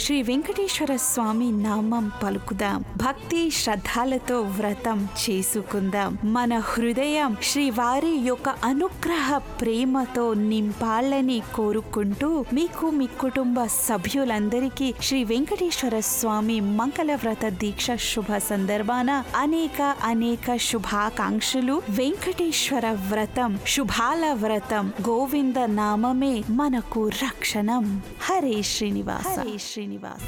శ్రీ వెంకటేశ్వర స్వామి నామం పలుకుదాం భక్తి శ్రద్ధలతో వ్రతం చేసుకుందాం మన హృదయం శ్రీవారి యొక్క అనుగ్రహ ప్రేమతో నింపాలని కోరుకుంటూ మీకు మీ కుటుంబ సభ్యులందరికీ శ్రీ వెంకటేశ్వర స్వామి మంగళ వ్రత దీక్ష శుభ సందర్భాన అనేక అనేక శుభాకాంక్షలు వెంకటేశ్వర వ్రతం శుభాల వ్రతం గోవింద నామమే మనకు రక్షణం హరే శ్రీనివాస హరే శ్రీనివాస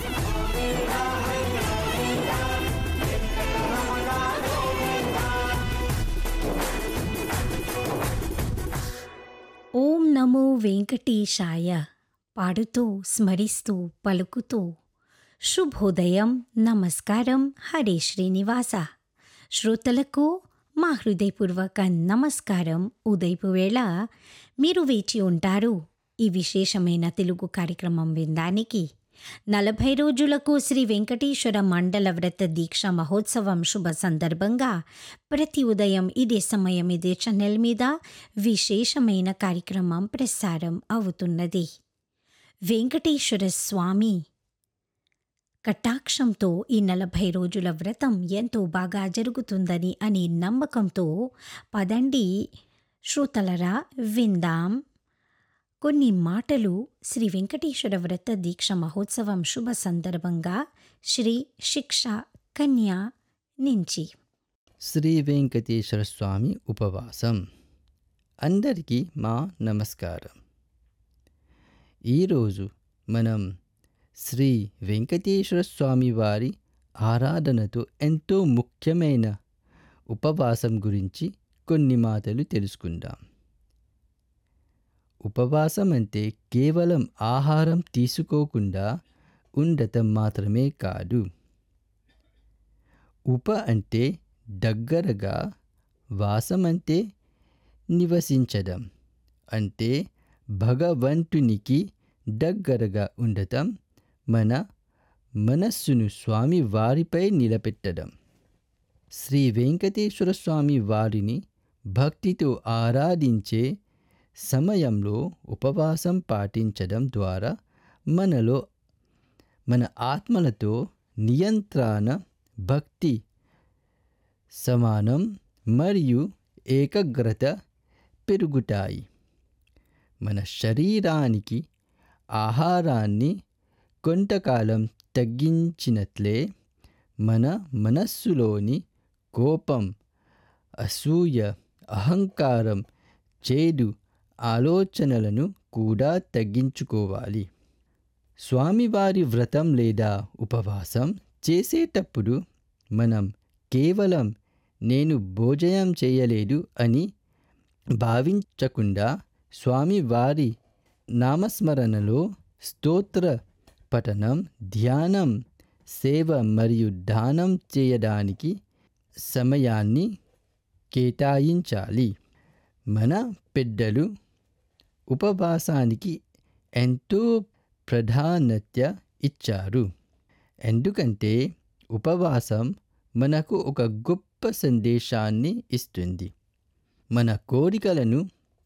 ఓం నమో వెంకటేశాయ పాడుతూ స్మరిస్తూ పలుకుతూ శుభోదయం నమస్కారం హరే శ్రీనివాస శ్రోతలకు మా హృదయపూర్వక నమస్కారం ఉదయపు వేళ మీరు వేచి ఉంటారు ఈ విశేషమైన తెలుగు కార్యక్రమం వినడానికి నలభై రోజులకు శ్రీ వెంకటేశ్వర మండల వ్రత దీక్ష మహోత్సవం శుభ సందర్భంగా ప్రతి ఉదయం ఇదే సమయం ఇదే ఛానల్ మీద విశేషమైన కార్యక్రమం ప్రసారం అవుతున్నది వెంకటేశ్వర స్వామి కటాక్షంతో ఈ నలభై రోజుల వ్రతం ఎంతో బాగా జరుగుతుందని అని నమ్మకంతో పదండి శ్రోతలరా విందాం కొన్ని మాటలు శ్రీ వెంకటేశ్వర వ్రత దీక్ష మహోత్సవం శుభ సందర్భంగా శ్రీ శిక్ష కన్యా నుంచి శ్రీ వెంకటేశ్వర స్వామి ఉపవాసం అందరికీ మా నమస్కారం ఈరోజు మనం శ్రీ వెంకటేశ్వర స్వామి వారి ఆరాధనతో ఎంతో ముఖ్యమైన ఉపవాసం గురించి కొన్ని మాటలు తెలుసుకుందాం ఉపవాసం అంటే కేవలం ఆహారం తీసుకోకుండా ఉండటం మాత్రమే కాదు ఉప అంటే దగ్గరగా వాసం అంటే నివసించడం అంటే భగవంతునికి దగ్గరగా ఉండటం మన మనస్సును స్వామి వారిపై నిలబెట్టడం శ్రీ వెంకటేశ్వర స్వామి వారిని భక్తితో ఆరాధించే సమయంలో ఉపవాసం పాటించడం ద్వారా మనలో మన ఆత్మలతో నియంత్రణ భక్తి సమానం మరియు ఏకాగ్రత పెరుగుతాయి మన శరీరానికి ఆహారాన్ని కొంతకాలం తగ్గించినట్లే మన మనస్సులోని కోపం అసూయ అహంకారం చేదు ఆలోచనలను కూడా తగ్గించుకోవాలి స్వామివారి వ్రతం లేదా ఉపవాసం చేసేటప్పుడు మనం కేవలం నేను భోజనం చేయలేదు అని భావించకుండా స్వామివారి నామస్మరణలో స్తోత్ర పఠనం ధ్యానం సేవ మరియు దానం చేయడానికి సమయాన్ని కేటాయించాలి మన పెద్దలు ఉపవాసానికి ఎంతో ప్రాధాన్యత ఇచ్చారు ఎందుకంటే ఉపవాసం మనకు ఒక గొప్ప సందేశాన్ని ఇస్తుంది మన కోరికలను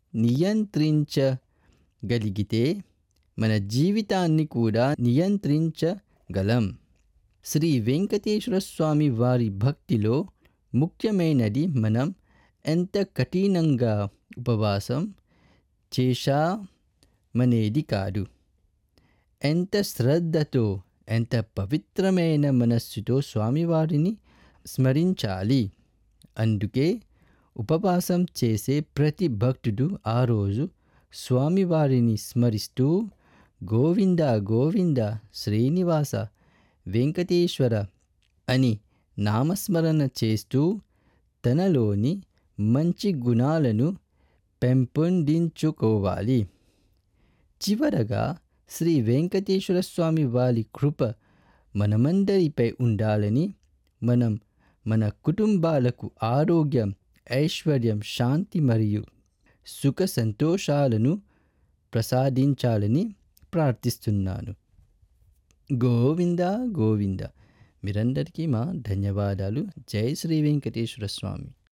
నియంత్రించగలిగితే మన జీవితాన్ని కూడా నియంత్రించగలం శ్రీ వెంకటేశ్వర స్వామి వారి భక్తిలో ముఖ్యమైనది మనం ఎంత కఠినంగా ఉపవాసం చేశామనేది కాదు ఎంత శ్రద్ధతో ఎంత పవిత్రమైన మనస్సుతో స్వామివారిని స్మరించాలి అందుకే ఉపవాసం చేసే ప్రతి భక్తుడు ఆ రోజు స్వామివారిని స్మరిస్తూ గోవింద గోవింద శ్రీనివాస వెంకటేశ్వర అని నామస్మరణ చేస్తూ తనలోని మంచి గుణాలను పెంపొందించుకోవాలి చివరగా శ్రీ వెంకటేశ్వర స్వామి వారి కృప మనమందరిపై ఉండాలని మనం మన కుటుంబాలకు ఆరోగ్యం ఐశ్వర్యం శాంతి మరియు సుఖ సంతోషాలను ప్రసాదించాలని ప్రార్థిస్తున్నాను గోవింద గోవింద మీరందరికీ మా ధన్యవాదాలు జై శ్రీ వెంకటేశ్వర స్వామి